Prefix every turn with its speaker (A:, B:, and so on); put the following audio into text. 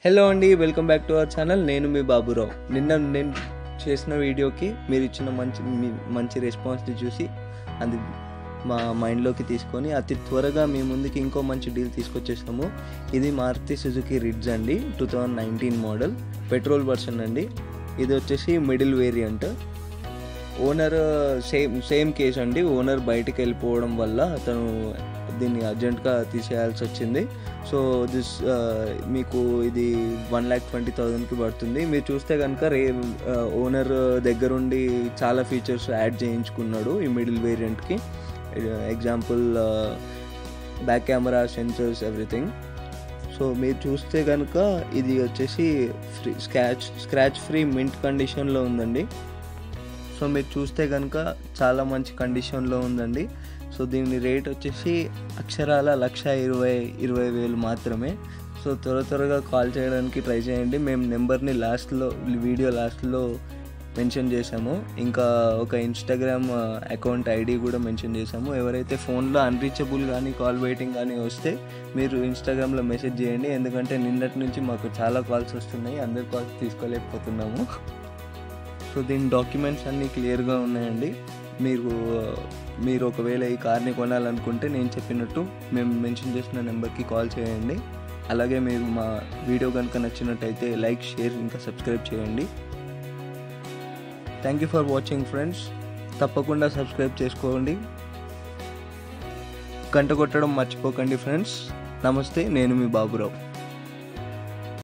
A: hello అండి welcome back to our channel నేను మీ బాబురావు నిన్న నేను చేసిన వీడియోకి మీరు ఇచ్చిన మంచి మీ మంచి రెస్పాన్స్ని చూసి అది మా మైండ్లోకి తీసుకొని అతి త్వరగా మీ ముందుకి ఇంకో మంచి డీల్ తీసుకొచ్చేసాము ఇది మారుతి సుజుకి రిడ్జ్ అండి two thousand nineteen model petrol version అండి ఇది వచ్చేసి middle variant owner same same case అండి ఓనర్ బయటికి వెళ్ళిపోవడం వల్ల అతను దీన్ని అర్జెంట్గా తీసేయాల్సి వచ్చింది సో దిస్ మీకు ఇది వన్ ల్యాక్ ట్వంటీ థౌజండ్కి పడుతుంది మీరు చూస్తే కనుక రే ఓనర్ దగ్గరుండి చాలా ఫీచర్స్ యాడ్ చేయించుకున్నాడు ఈ మిడిల్ వేరియంట్కి example back camera sensors everything so మీరు చూస్తే కనుక ఇది వచ్చేసి free scratch scratch free mint కండిషన్లో ఉందండి సో మీరు చూస్తే కనుక చాలా మంచి కండిషన్లో ఉందండి సో దీని రేట్ వచ్చేసి అక్షరాల లక్ష ఇరవై ఇరవై వేలు మాత్రమే సో త్వర త్వరగా కాల్ చేయడానికి ట్రై చేయండి మేము నెంబర్ని లాస్ట్లో వీడియో లాస్ట్లో మెన్షన్ చేసాము ఇంకా ఒక ఇన్స్టాగ్రామ్ అకౌంట్ ఐడి కూడా మెన్షన్ చేసాము ఎవరైతే ఫోన్లో అన్రీచబుల్ కానీ కాల్ వెయిటింగ్ కానీ వస్తే మీరు ఇన్స్టాగ్రామ్లో మెసేజ్ చేయండి ఎందుకంటే నిన్నటి నుంచి మాకు చాలా కాల్స్ వస్తున్నాయి అందరి కాల్స్ తీసుకోలేకపోతున్నాము సో దీని డాక్యుమెంట్స్ అన్నీ క్లియర్గా ఉన్నాయండి మీరు మీరు ఒకవేళ ఈ కార్ని కొనాలనుకుంటే నేను చెప్పినట్టు మేము మెన్షన్ చేసిన నెంబర్కి కాల్ చేయండి అలాగే మీరు మా వీడియో కనుక నచ్చినట్టయితే లైక్ షేర్ ఇంకా సబ్స్క్రైబ్ చేయండి thank you for watching friends తప్పకుండా సబ్స్క్రైబ్ చేసుకోండి గంట కొట్టడం మర్చిపోకండి ఫ్రెండ్స్ నమస్తే నేను మీ బాబురావు